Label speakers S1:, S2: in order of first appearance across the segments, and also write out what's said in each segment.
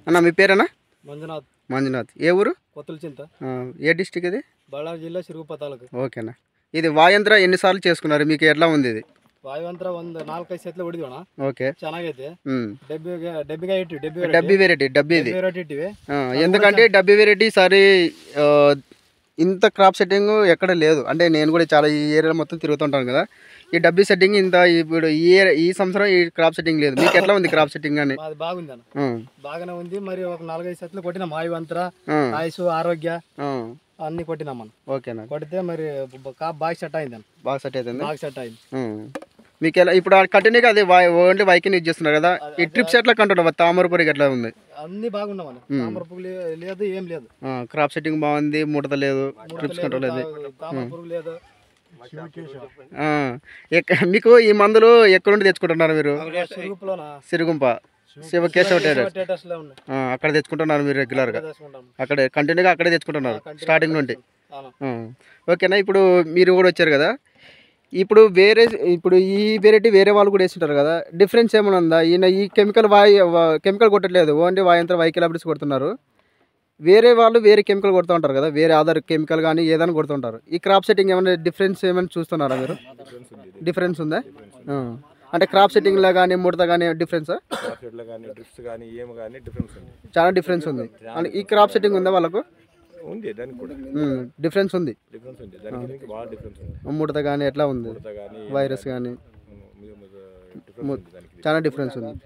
S1: అన్న మీ పేరేనా
S2: మంజునాథ్
S1: మంజునాథ్ ఏ ఊరు
S2: కొత్తల చింత
S1: ఆ, ఏ డిస్టిక్ ఇది
S2: బళ్ళారి జిల్లా సిరుగుప తాలూకు
S1: ఓకేనా ఇది వాయంత్ర ఎన్నిసార్లు చేసుకున్నారు మీకు ఎట్లా ఉంది ఇది
S2: ವಾಯುವಂತರ ಒಂದು ನಾಲ್ಕೈದು ಸೆತ್ಲೆ ಹೊಡಿದೋಣ
S1: ఓకే
S2: ಚೆನ್ನಾಗೈತೆ
S1: ఉమ్.
S2: ಡಬ್ಬಿಗೆ ಡಬ್ಬಿಗೆ ಇಟ್ಟಿವಿ ಡಬ್ಬಿ
S1: డబ్బీ వెరైటీ డబ్బీ ఇది
S2: ವೆರೈಟಿ ಇಟ್ಟಿವಿ
S1: ఆ, ఎందుకంటే డబ్బీ వెరైటీ ఈసారి ఆ, ఇంత క్రాప్ సెట్టింగ్ ఎక్కడ లేదు అంటే నేను కూడా చాలా ఈ ఏరియాలో మొత్తం తిరుగుతుంటాను కదా ఈ డబ్బీ సెట్టింగ్ ఇంత ఇప్పుడు ఈ ఏరియా- ఈ సంవత్సరం ఈ క్రాప్ సెట్టింగ్ లేదు మీకు ఎట్లా ఉంది క్రాప్ సెట్టింగ్ అని
S2: అది బాగుంది అన్న
S1: ఆ,
S2: బాగానే ఉంది మరి ఒక నాలుగైదు సెట్లు కొట్టినాం వాయువంతర
S1: ఆ,
S2: ఆయుసు ఆరోగ్య
S1: ఆ,
S2: అన్ని కొట్టినాం మనం
S1: ఓకేనా
S2: కొడితే మరి బ- కాపు బాగా సెట్ అయింది అన్న
S1: బాగా సెట్ అవుతుంది
S2: బాగా సెట్ అయింది
S1: ఉమ్. మీకు ఎలా ఇప్పుడు కంటిన్యూగా అది వై- ఓన్లీ వైకిన్ యూజ్ చేస్తున్నారు కదా ఈ ట్రిప్స్ ఎట్లా కంట్రోల్ తామరపురికి ఎట్లా ఉంది
S2: అన్ని బాగున్నాం అన్న తామర పువ్వు లే- లేదు ఏం లేదు
S1: ఆ, క్రాప్ సెట్టింగ్ బాగుంది ముడత లేదు ట్రిప్స్ కంట్రోల్ లేదు
S2: తా- తామర పురుగు లేదు
S1: ఆ, ఎక్క- మీకు ఈ మందులు ఎక్కడ నుండి తెచ్చుకుంటున్నారు మీరు
S2: సిరుగుపులోన
S1: సిరుగుంప శివ కేశవ టైలర్స్
S2: స్టేటస్ లో ఉన్నాయి
S1: ఆ, అక్కడ తెచ్చుకుంటున్నారు మీరు రెగ్యులర్గా
S2: తీసుకుంటాం
S1: అక్కడే కంటిన్యూగా అక్కడే తెచ్చుకుంటున్నారు స్టార్టింగ్ నుండి
S2: అవును.
S1: ఆ, ఓకేనా ఇప్పుడు మీరు కూడా వచ్చారు కదా ఇప్పుడు వేరే ఇప్పుడు ఈ వెరైటీ వేరే వాళ్ళు కూడా వేస్తుంటారు కదా డిఫరెన్స్ ఏమైనా ఉందా ఈయన ఈ కెమికల్ వాయి కెమికల్ కొట్టట్లేదు ఓన్లీ వాయంత్ర వైకిల్ అభిడ్స్ కొడుతున్నారు వేరే వాళ్ళు వేరే కెమికల్ కొడుతూ ఉంటారు కదా వేరే అదర్ కెమికల్ కానీ ఏదైనా కొడుతుంటారు ఈ క్రాప్ సెట్టింగ్ ఏమైనా డిఫరెన్స్ ఏమైనా చూస్తున్నారా మీరు డిఫరెన్స్ ఉందా ఆ. అంటే క్రాప్ సెట్టింగ్లో కానీ ముడత కానీ డిఫరెన్సా
S3: షెడ్లు కానీ డ్రిప్స్ కానీ ఏమి కానీ డిఫరెన్స్ ఉంది
S1: చాలా డిఫరెన్స్ ఉంది అంటే ఈ క్రాప్ సెట్టింగ్ ఉందా వాళ్ళకు
S3: ఉంది దానికి కూడా
S1: డిఫరెన్స్ ఉంది
S3: డిఫరెన్స్ ఉంది దానికి దీనికి బాగా డిఫరెన్స్ ఉంది
S1: ముడత కానీ ఎట్లా ఉంది
S3: కొడత కానీ
S1: వైరస్ కానీ
S3: డిఫరెన్స్ ఉంది దానికి
S1: చాలా డిఫరెన్స్ ఉంది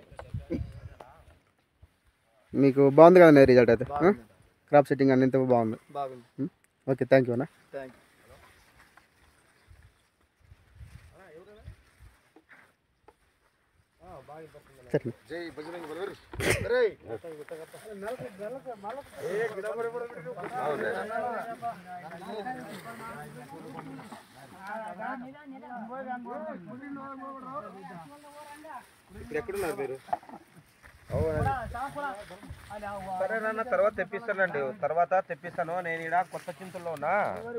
S1: మీకు బాగుంది కదా రిజల్ట్ అయితే క్రాప్ సెట్టింగ్ అన్ని ఇంత బాగుంది
S2: బాగుంది
S1: ఓకే థ్యాంక్ యూ అన్న
S2: థ్యాంక్ యూ
S1: సరే
S3: ఎక్కడున్నారు మీరు సరే నాన్న తర్వాత తెప్పిస్తానండి తర్వాత తెప్పిస్తాను నేను ఇక్కడ కొత్త చింతల్లో ఉన్నా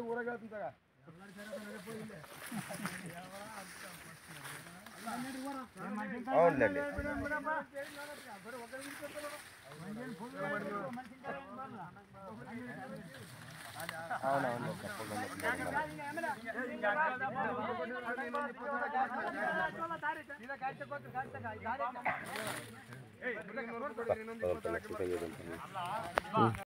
S3: అవునులేండి అవునవును